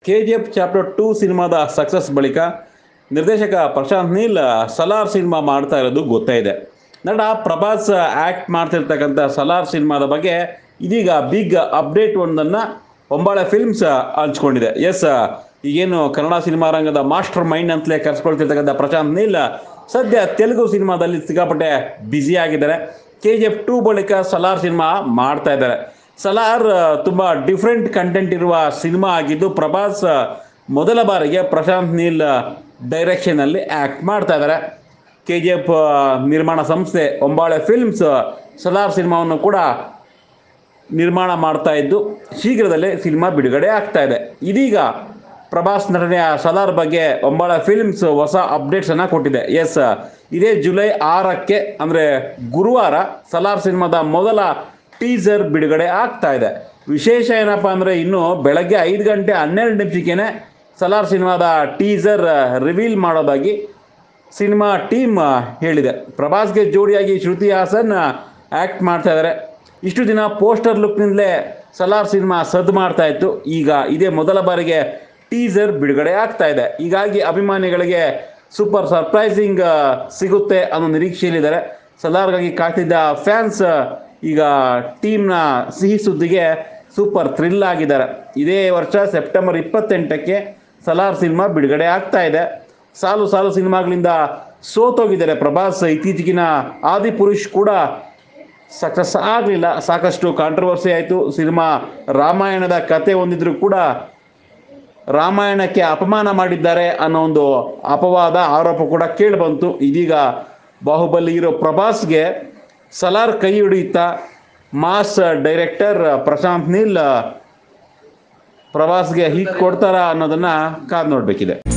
K G F chapter two ಸಿನಿಮಾದ success ಬಳಿಕ ನಿರ್ದೇಶಕ ಪ್ರಶಾಂತ್ ನೀಲ್ ಸಲಾರ್ ಸಿನಿಮಾ ಮಾಡ್ತಾ ಇರೋದು ಗೊತ್ತೇ ಇದೆ ನಟ ಪ್ರಭಾಸ್ ಆ್ಯಕ್ಟ್ ಮಾಡ್ತಿರ್ತಕ್ಕಂಥ ಸಲಾರ್ ಸಿನಿಮಾದ ಬಗ್ಗೆ ಇದೀಗ ಬಿಗ್ ಅಪ್ಡೇಟ್ ಒಂದನ್ನು ಹೊಂಬಾಳೆ ಫಿಲ್ಮ್ಸ್ ಹಂಚ್ಕೊಂಡಿದೆ ಎಸ್ ಈಗೇನು ಕನ್ನಡ ಸಿನಿಮಾ ರಂಗದ ಮಾಸ್ಟರ್ ಮೈಂಡ್ ಅಂತಲೇ ಕರೆಸ್ಕೊಳ್ತಿರ್ತಕ್ಕಂಥ ಪ್ರಶಾಂತ್ ನೀಲ್ ಸದ್ಯ ತೆಲುಗು ಸಿನಿಮಾದಲ್ಲಿ ಸಿಕ್ಕಾಪಟ್ಟೆ ಬ್ಯುಸಿ ಆಗಿದ್ದಾರೆ ಕೆ ಜಿ ಎಫ್ ಟೂ ಬಳಿಕ ಸಲಾರ್ ಸಿನಿಮಾ ಮಾಡ್ತಾ ಇದ್ದಾರೆ ಸಲಾರ್ ತುಂಬ ಡಿಫ್ರೆಂಟ್ ಕಂಟೆಂಟ್ ಇರುವ ಸಿನಿಮಾ ಆಗಿದ್ದು ಪ್ರಭಾಸ್ ಮೊದಲ ಬಾರಿಗೆ ಪ್ರಶಾಂತ್ ನೀಲ್ ಡೈರೆಕ್ಷನಲ್ಲಿ ಆ್ಯಕ್ಟ್ ಮಾಡ್ತಾ ಇದ್ದಾರೆ ಕೆ ಜಿ ಎಫ್ ನಿರ್ಮಾಣ ಸಂಸ್ಥೆ ಒಂಬಾಳೆ ಫಿಲ್ಮ್ಸ್ ಸಲಾರ್ ಸಿನಿಮಾವನ್ನು ಕೂಡ ನಿರ್ಮಾಣ ಮಾಡ್ತಾ ಇದ್ದು ಶೀಘ್ರದಲ್ಲೇ ಸಿನಿಮಾ ಬಿಡುಗಡೆ ಆಗ್ತಾ ಇದೆ ಇದೀಗ ಪ್ರಭಾಸ್ ನಟನೆಯ ಸಲಾರ್ ಬಗ್ಗೆ ಒಂಬಾಳ ಫಿಲ್ಮ್ಸ್ ಹೊಸ ಅಪ್ಡೇಟ್ಸನ್ನು ಕೊಟ್ಟಿದೆ ಎಸ್ ಇದೇ ಜುಲೈ ಆರಕ್ಕೆ ಅಂದರೆ ಗುರುವಾರ ಸಲಾರ್ ಸಿನಿಮಾದ ಮೊದಲ ಟೀಸರ್ ಬಿಡುಗಡೆ ಆಗ್ತಾ ಇದೆ ವಿಶೇಷ ಏನಪ್ಪ ಅಂದರೆ ಇನ್ನು ಬೆಳಗ್ಗೆ ಐದು ಗಂಟೆ ಹನ್ನೆರಡು ನಿಮಿಷಕ್ಕೇ ಸಲಾರ್ ಸಿನಿಮಾದ ಟೀಸರ್ ರಿವೀಲ್ ಮಾಡೋದಾಗಿ ಸಿನಿಮಾ ಟೀಮ್ ಹೇಳಿದೆ ಪ್ರಭಾಸ್ಗೆ ಜೋಡಿಯಾಗಿ ಶ್ರುತಿ ಹಾಸನ್ ಆ್ಯಕ್ಟ್ ಮಾಡ್ತಾ ಇದ್ದಾರೆ ಇಷ್ಟು ದಿನ ಪೋಸ್ಟರ್ ಲುಕ್ನಿಂದಲೇ ಸಲಾರ್ ಸಿನಿಮಾ ಸದ್ದು ಮಾಡ್ತಾ ಇತ್ತು ಈಗ ಇದೇ ಮೊದಲ ಬಾರಿಗೆ ಟೀಸರ್ ಬಿಡುಗಡೆ ಆಗ್ತಾ ಇದೆ ಹೀಗಾಗಿ ಅಭಿಮಾನಿಗಳಿಗೆ ಸೂಪರ್ ಸರ್ಪ್ರೈಸಿಂಗ್ ಸಿಗುತ್ತೆ ಅನ್ನೋ ನಿರೀಕ್ಷೆಯಲ್ಲಿದ್ದಾರೆ ಸಲಾರ್ಗಾಗಿ ಕಾಯ್ತಿದ್ದ ಫ್ಯಾನ್ಸ್ ಈಗ ಟೀಮ್ನ ಸಿಹಿ ಸುದ್ದಿಗೆ ಸೂಪರ್ ಥ್ರಿಲ್ ಆಗಿದ್ದಾರೆ ಇದೇ ವರ್ಷ ಸೆಪ್ಟೆಂಬರ್ ಇಪ್ಪತ್ತೆಂಟಕ್ಕೆ ಸಲಾರ್ ಸಿನಿಮಾ ಬಿಡುಗಡೆ ಆಗ್ತಾ ಇದೆ ಸಾಲು ಸಾಲು ಸಿನಿಮಾಗಳಿಂದ ಸೋತೋಗಿದ್ದಾರೆ ಪ್ರಭಾಸ್ ಇತ್ತೀಚೆಗಿನ ಆದಿಪುರುಷ್ ಕೂಡ ಸಕ್ಸಸ್ ಆಗಲಿಲ್ಲ ಸಾಕಷ್ಟು ಕಾಂಟ್ರವರ್ಸಿ ಆಯಿತು ಸಿನಿಮಾ ರಾಮಾಯಣದ ಕತೆ ಹೊಂದಿದ್ರು ಕೂಡ ರಾಮಾಯಣಕ್ಕೆ ಅಪಮಾನ ಮಾಡಿದ್ದಾರೆ ಅನ್ನೋ ಒಂದು ಅಪವಾದ ಆರೋಪ ಕೂಡ ಕೇಳಿಬಂತು ಇದೀಗ ಬಾಹುಬಲಿ ಇರೋ ಪ್ರಭಾಸ್ಗೆ ಸಲಾರ್ ಕೈ ಹಿಡಿಯುತ್ತಾ ಮಾಸ್ ಡೈರೆಕ್ಟರ್ ಪ್ರಶಾಂತ್ ನೀಲ್ ಪ್ರಭಾಸ್ಗೆ ಹಿಟ್ ಕೊಡ್ತಾರಾ ಅನ್ನೋದನ್ನ ಕಾದ್ ನೋಡಬೇಕಿದೆ